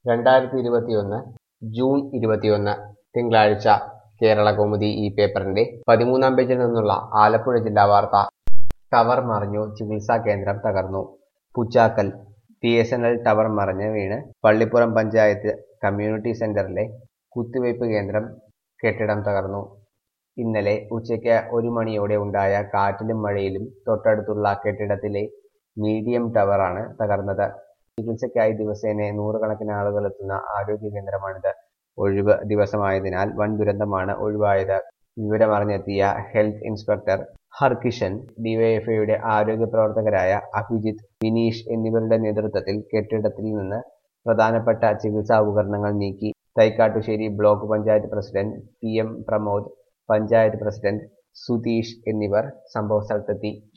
രണ്ടായിരത്തി ഇരുപത്തിയൊന്ന് ജൂൺ ഇരുപത്തിയൊന്ന് തിങ്കളാഴ്ച കേരള കൗമുദി ഈ പേപ്പറിന്റെ പതിമൂന്നാം പേജിൽ നിന്നുള്ള ആലപ്പുഴ ജില്ലാ വാർത്ത ടവർ മറിഞ്ഞു ചികിത്സാ കേന്ദ്രം തകർന്നു Poochakkal B S N L tower മറിഞ്ഞ് വീണ് പള്ളിപ്പുറം പഞ്ചായത്ത് കമ്മ്യൂണിറ്റി സെന്ററിലെ കുത്തിവയ്പ് കേന്ദ്രം കെട്ടിടം തകർന്നു ഇന്നലെ ഉച്ചയ്ക്ക് ഒരു മണിയോടെ ഉണ്ടായ കാറ്റിലും മഴയിലും തൊട്ടടുത്തുള്ള കെട്ടിടത്തിലെ മീഡിയം ടവറാണ് തകർന്നത് ചികിത്സയ്ക്കായി ദിവസേന നൂറുകണക്കിന് ആളുകൾ എത്തുന്ന ആരോഗ്യ കേന്ദ്രമാണിത് ഒഴിവ് ദിവസമായതിനാൽ വൻ ദുരന്തമാണ് ഒഴിവായത് വിവരമറിഞ്ഞെത്തിയ ഹെൽത്ത് ഇൻസ്പെക്ടർ ഹർകിഷൻ ഡിവൈഎഫ്ഐയുടെ ആരോഗ്യ പ്രവർത്തകരായ അഭിജിത്ത് വിനീഷ് എന്നിവരുടെ നേതൃത്വത്തിൽ കെട്ടിടത്തിൽ നിന്ന് പ്രധാനപ്പെട്ട ചികിത്സാ ഉപകരണങ്ങൾ നീക്കി Thaikkattussery block panchayat president P M Pramod panchayat president Sutheesh എന്നിവർ സംഭവസ്ഥലത്തെത്തി